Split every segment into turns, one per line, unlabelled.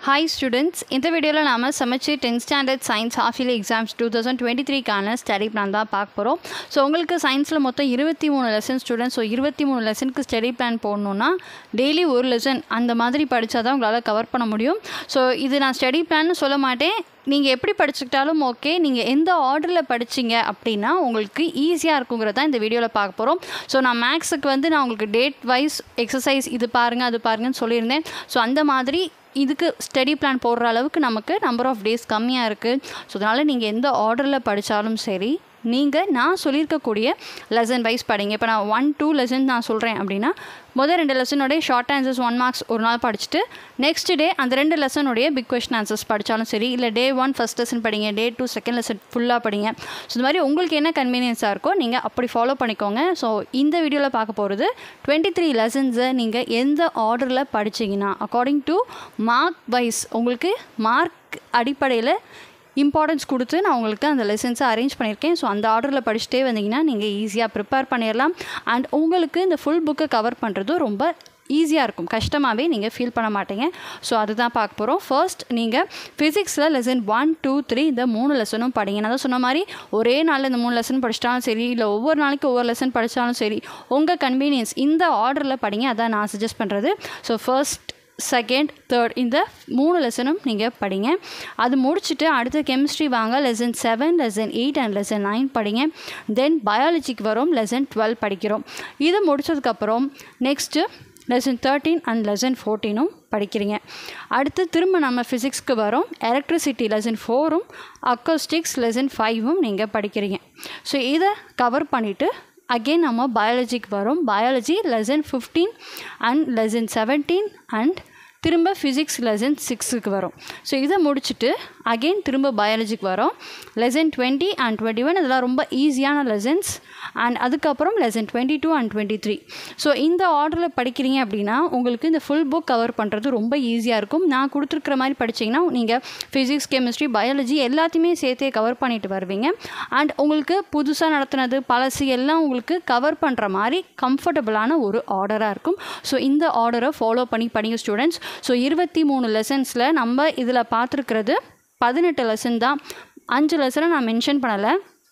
hi students இந்த வீடியோவில் நாம் சமைச்சு tenth standard science half yearly exams two thousand twenty த்ரீக்கான ஸ்டடி பிளான் தான் பார்க்க போகிறோம் ஸோ உங்களுக்கு சயின்ஸில் மொத்தம் இருபத்தி மூணு லெசன் ஸ்டூடெண்ட்ஸ் ஸோ இருபத்தி மூணு லெசனுக்கு ஸ்டடி பிளான் போடணுன்னா டெய்லி ஒரு லெசன் அந்த மாதிரி படித்தா தான் உங்களால் கவர் பண்ண முடியும் ஸோ இது நான் ஸ்டடி பிளான்னு சொல்ல மாட்டேன் நீங்கள் எப்படி படிச்சுக்கிட்டாலும் ஓகே நீங்கள் எந்த ஆர்டரில் படிச்சீங்க அப்படின்னா உங்களுக்கு ஈஸியாக இருக்குங்கிறத இந்த வீடியோவில் பார்க்க போகிறோம் ஸோ நான் மேக்ஸுக்கு வந்து நான் உங்களுக்கு டேட் வைஸ் எக்ஸசைஸ் இது பாருங்கள் அது பாருங்கன்னு சொல்லியிருந்தேன் ஸோ அந்த மாதிரி இதுக்கு ஸ்டடி பிளான் போடுற அளவுக்கு நமக்கு நம்பர் ஆஃப் டேஸ் கம்மியாக இருக்குது ஸோ அதனால் நீங்கள் எந்த ஆர்டரில் படித்தாலும் சரி நீங்கள் நான் சொல்லியிருக்கக்கூடிய லெசன் வைஸ் படிங்க இப்போ நான் ஒன் டூ லெசன் நான் சொல்கிறேன் அப்படின்னா முதல் ரெண்டு லெசனோடைய ஷார்ட் ஆன்சர்ஸ் ஒன் மார்க்ஸ் ஒரு நாள் படிச்சுட்டு நெக்ஸ்ட் டே அந்த ரெண்டு லெசனுடைய பிக் கொஷின் ஆன்சர்ஸ் படித்தாலும் சரி இல்லை டே ஒன் ஃபஸ்ட் லெசன் படிங்க டே டூ செகண்ட் லெசன் ஃபுல்லாக படிங்க ஸோ இந்த மாதிரி உங்களுக்கு என்ன கன்வீனியன்ஸாக இருக்கோ நீங்கள் அப்படி ஃபாலோ பண்ணிக்கோங்க ஸோ இந்த வீடியோவில் பார்க்க போகிறது டுவெண்ட்டி த்ரீ லெசன்ஸை நீங்கள் எந்த ஆர்டரில் படிச்சீங்கன்னா அக்கார்டிங் டு மார்க் வைஸ் உங்களுக்கு மார்க் அடிப்படையில் இம்பார்ட்டன்ஸ் கொடுத்து நான் உங்களுக்கு அந்த லெசன்ஸை அரேஞ்ச் பண்ணியிருக்கேன் ஸோ அந்த ஆர்டரில் படிச்சுட்டே வந்தீங்கன்னா நீங்கள் ஈஸியாக ப்ரிப்பேர் பண்ணிடலாம் அண்ட் உங்களுக்கு இந்த ஃபுல் புக்கை கவர் பண்ணுறது ரொம்ப ஈஸியாக இருக்கும் கஷ்டமாகவே நீங்கள் ஃபீல் பண்ண மாட்டீங்க ஸோ அதுதான் பார்க்க போகிறோம் ஃபர்ஸ்ட் நீங்கள் ஃபிசிக்ஸில் லெசன் ஒன் டூ த்ரீ இந்த மூணு லெசனும் படிங்க நான் தான் சொன்ன மாதிரி ஒரே நாளில் இந்த மூணு லெசன் படிச்சிட்டாலும் சரி இல்லை ஒவ்வொரு நாளைக்கு ஒவ்வொரு லெசன் படித்தாலும் சரி உங்கள் கன்வீனியன்ஸ் இந்த ஆர்டரில் படிங்க அதான் நான் சஜஸ்ட் பண்ணுறது ஸோ ஃபர்ஸ்ட் செகண்ட் தேர்ட் இந்த மூணு லெசனும் நீங்கள் படிங்க அது முடிச்சுட்டு அடுத்த கெமிஸ்ட்ரி வாங்க lesson seven lesson eight and lesson nine படிங்க தென் பயாலஜிக்கு வரும் லெசன் டுவெல் படிக்கிறோம் இது முடிச்சதுக்கப்புறம் next lesson thirteen and lesson ஃபோர்டீனும் படிக்கிறீங்க அடுத்து திரும்ப நம்ம ஃபிசிக்ஸ்க்கு வரோம் எலக்ட்ரிசிட்டி லெசன் ஃபோரும் அக்கோஸ்டிக்ஸ் லெசன் ஃபைவும் நீங்கள் படிக்கிறீங்க ஸோ இதை கவர் பண்ணிவிட்டு அகெயின் நம்ம பயாலஜிக்கு வரோம் biology lesson fifteen and lesson seventeen and திரும்ப ஃபிசிக்ஸ் லெசன் சிக்ஸுக்கு வரும் ஸோ இதை முடிச்சுட்டு அகெயின் திரும்ப பயாலஜிக்கு வரோம் lesson twenty and twenty one இதெல்லாம் ரொம்ப ஈஸியான லெசன்ஸ் அண்ட் அதுக்கப்புறம் lesson twenty two and twenty three so இந்த ஆர்டரில் படிக்கிறீங்க அப்படின்னா உங்களுக்கு இந்த ஃபுல் புக் கவர் பண்ணுறது ரொம்ப ஈஸியாக இருக்கும் நான் கொடுத்துருக்குற மாதிரி படிச்சிங்கன்னா நீங்கள் ஃபிசிக்ஸ் கெமிஸ்ட்ரி பயாலஜி எல்லாத்தையுமே சேர்த்தே கவர் பண்ணிட்டு வருவீங்க அண்ட் உங்களுக்கு புதுசாக நடத்துனது பழசு எல்லாம் உங்களுக்கு கவர் பண்ணுற மாதிரி கம்ஃபர்டபுளான ஒரு ஆர்டராக இருக்கும் ஸோ இந்த ஆர்டரை ஃபாலோ பண்ணி படிங்க ஸ்டூடெண்ட்ஸ் ஸோ இருபத்தி மூணு லெசன்ஸில் நம்ம இதில் பார்த்துருக்கிறது பதினெட்டு லெசன் தான் அஞ்சு லெசனை நான் மென்ஷன் பண்ணலை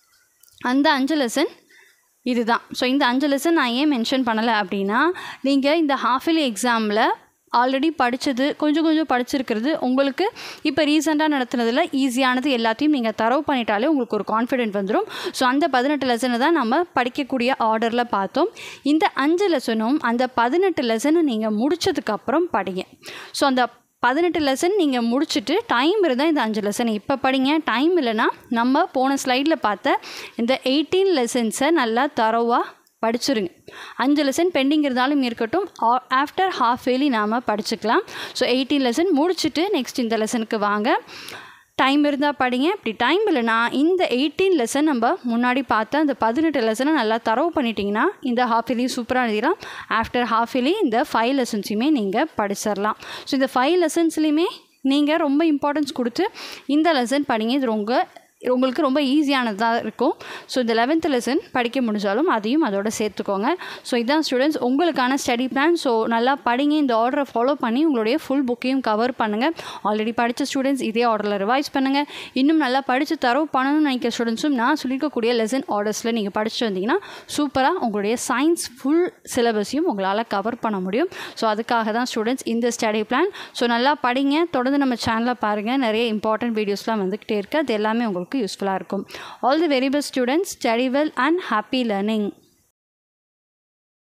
அந்த அஞ்சு லெசன் இதுதான் ஸோ இந்த அஞ்சு லெசன் நான் ஏன் மென்ஷன் பண்ணலை அப்படின்னா நீங்கள் இந்த ஹாஃப் இயர்லி எக்ஸாமில் ஆல்ரெடி படித்தது கொஞ்சம் கொஞ்சம் படிச்சிருக்கிறது உங்களுக்கு இப்போ ரீசெண்டாக நடத்துனதில் ஈஸியானது எல்லாத்தையும் நீங்கள் தரவு பண்ணிட்டாலே உங்களுக்கு ஒரு கான்ஃபிடென்ட் வந்துடும் ஸோ அந்த பதினெட்டு லெசனை தான் நம்ம படிக்கக்கூடிய ஆர்டரில் பார்த்தோம் இந்த அஞ்சு லெசனும் அந்த பதினெட்டு லெசனை நீங்கள் முடித்ததுக்கப்புறம் படிங்க ஸோ அந்த பதினெட்டு லெசன் நீங்கள் முடிச்சுட்டு டைம் இருந்தால் இந்த அஞ்சு லெசன் இப்போ படிங்க டைம் இல்லைன்னா நம்ம போன ஸ்லைடில் பார்த்த இந்த எயிட்டீன் லெசன்ஸை நல்லா தரோவாக படிச்சிருங்க அஞ்சு லெசன் பெண்டிங் இருந்தாலும் இருக்கட்டும் ஆஃப்டர் ஹாஃப் இயர்லி நாம் படிச்சுக்கலாம் ஸோ எயிட்டீன் லெசன் முடிச்சுட்டு நெக்ஸ்ட் இந்த லெசனுக்கு வாங்க டைம் இருந்தால் படிங்க இப்படி டைம் இல்லைனா இந்த எயிட்டீன் லெசன் நம்ம முன்னாடி பார்த்த அந்த பதினெட்டு லெசனை நல்லா தரவு பண்ணிட்டீங்கன்னா இந்த ஹாஃப் இயர்லி சூப்பராக எழுதிடலாம் ஆஃப்டர் ஹாஃப் இயர்லி இந்த ஃபைவ் லெசன்ஸையுமே நீங்கள் படிச்சிடலாம் ஸோ இந்த ஃபைவ் லெசன்ஸ்லையுமே நீங்கள் ரொம்ப இம்பார்ட்டன்ஸ் கொடுத்து இந்த லெசன் படிங்க இது ரொம்ப உங்களுக்கு ரொம்ப ஈஸியானதாக இருக்கும் ஸோ இந்த லெவன்த் லெசன் படிக்க முடிஞ்சாலும் அதையும் அதோட சேர்த்துக்கோங்க ஸோ இதான் ஸ்டூடெண்ட்ஸ் உங்களுக்கான ஸ்டடி பிளான் ஸோ நல்லா படிங்க இந்த ஆர்டரை ஃபாலோ பண்ணி உங்களுடைய ஃபுல் புக்கையும் கவர் பண்ணுங்கள் ஆல்ரெடி படித்த ஸ்டூடெண்ட்ஸ் இதே ஆர்டரில் ரிவைஸ் பண்ணுங்கள் இன்னும் நல்லா படித்து தரவு பண்ணணும்னு நினைக்கிற ஸ்டூடெண்ட்ஸும் நான் சொல்லியிருக்கக்கூடிய லெசன் ஆர்டர்ஸில் நீங்கள் படிச்சுட்டு வந்தீங்கன்னா சூப்பராக உங்களுடைய சயின்ஸ் ஃபுல் சிலபஸையும் உங்களால் கவர் பண்ண முடியும் ஸோ அதுக்காக தான் ஸ்டூடெண்ட்ஸ் இந்த ஸ்டடி பிளான் ஸோ நல்லா படிங்க தொடர்ந்து நம்ம சேனலில் பாருங்கள் நிறைய இம்பார்ட்டன்ட் வீடியோஸ்லாம் வந்துக்கிட்டே இருக்குது அது எல்லாமே உங்களுக்கு யூஸ்ஃபுல்லாக இருக்கும் all the very best students study well and happy learning